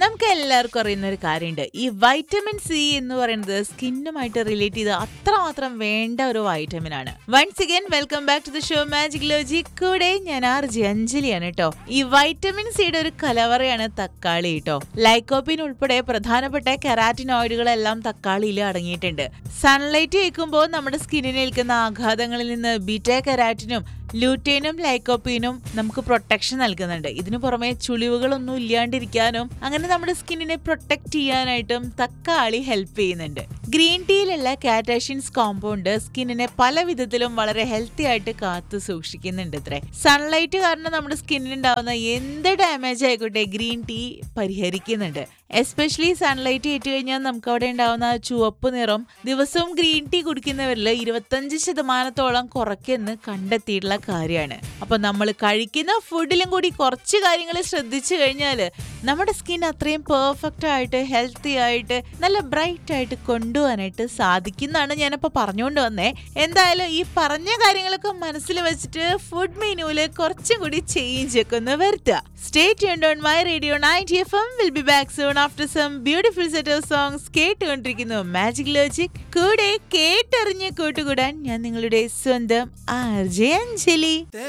നമുക്ക് എല്ലാവർക്കും അറിയുന്ന ഒരു കാര്യമുണ്ട് ഈ വൈറ്റമിൻ സി എന്ന് പറയുന്നത് സ്കിന്നുമായിട്ട് റിലേറ്റ് ചെയ്ത് അത്രമാത്രം വേണ്ട ഒരു വൈറ്റമിൻ ആണ് once again welcome back to the show magic logic കൂടെ ഞാൻ ആർ ജി അഞ്ജലിയാണ് കേട്ടോ ഈ വൈറ്റമിൻ സിയുടെ ഒരു കലവറയാണ് തക്കാളി കേട്ടോ ലൈക്കോപ്പിൻ ഉൾപ്പെടെ പ്രധാനപ്പെട്ട കെറാറ്റിനോയിഡുകളെല്ലാം തക്കാളിയിൽ അടങ്ങിയിട്ടുണ്ട് സൺലൈറ്റ് ഏൽക്കുമ്പോൾ നമ്മുടെ സ്കിന്നിന് ഏൽക്കുന്ന ആഘാതങ്ങളിൽ നിന്ന് ബീറ്റ കെരാറ്റിനും ലൂറ്റേനും ലൈക്കോപ്പീനും നമുക്ക് പ്രൊട്ടക്ഷൻ നൽകുന്നുണ്ട് ഇതിനു പുറമെ ചുളിവുകളൊന്നും ഇല്ലാണ്ടിരിക്കാനും അങ്ങനെ നമ്മുടെ സ്കിന്നിനെ പ്രൊട്ടക്ട് ചെയ്യാനായിട്ടും തക്കാളി ഹെൽപ്പ് ചെയ്യുന്നുണ്ട് ഗ്രീൻ ടീയിലുള്ള കാറ്റാഷ്യൻസ് കോമ്പൗണ്ട് സ്കിന്നിനെ പല വിധത്തിലും വളരെ ഹെൽത്തി ആയിട്ട് കാത്തു സൂക്ഷിക്കുന്നുണ്ട് ഇത്രേ സൺലൈറ്റ് കാരണം നമ്മുടെ സ്കിന്നിന് ഉണ്ടാവുന്ന എന്ത് ഡാമേജ് ആയിക്കോട്ടെ ഗ്രീൻ ടീ പരിഹരിക്കുന്നുണ്ട് എസ്പെഷ്യലി സൺലൈറ്റ് ഏറ്റു കഴിഞ്ഞാൽ നമുക്ക് അവിടെ ഉണ്ടാവുന്ന ആ ചുവപ്പ് നിറം ദിവസവും ഗ്രീൻ ടീ കുടിക്കുന്നവരിൽ ഇരുപത്തഞ്ച് ശതമാനത്തോളം കുറയ്ക്കെന്ന് കണ്ടെത്തിയിട്ടുള്ള കാര്യമാണ് അപ്പൊ നമ്മൾ കഴിക്കുന്ന ഫുഡിലും കൂടി കുറച്ച് കാര്യങ്ങൾ ശ്രദ്ധിച്ചു കഴിഞ്ഞാൽ നമ്മുടെ സ്കിൻ അത്രയും പെർഫെക്റ്റ് ആയിട്ട് ഹെൽത്തി ആയിട്ട് നല്ല ബ്രൈറ്റ് ആയിട്ട് കൊണ്ടുപോകാനായിട്ട് സാധിക്കുന്നതാണ് ഞാനിപ്പോൾ പറഞ്ഞുകൊണ്ട് വന്നേ എന്തായാലും ഈ പറഞ്ഞ കാര്യങ്ങളൊക്കെ മനസ്സിൽ വെച്ചിട്ട് ഫുഡ് മെനുവിൽ കുറച്ചും കൂടി ചേഞ്ച് ഒക്കെ ഒന്ന് വരുത്തുക stay tuned on my radio ninety F M will be back soon after some beautiful set of songs കേട്ടുകൊണ്ടിരിക്കുന്നു മാജിക് ലോജിക് കൂടെ കേട്ടറിഞ്ഞ് കൂട്ടുകൂടാൻ ഞാൻ നിങ്ങളുടെ സ്വന്തം ആർ ജെ അഞ്ജലി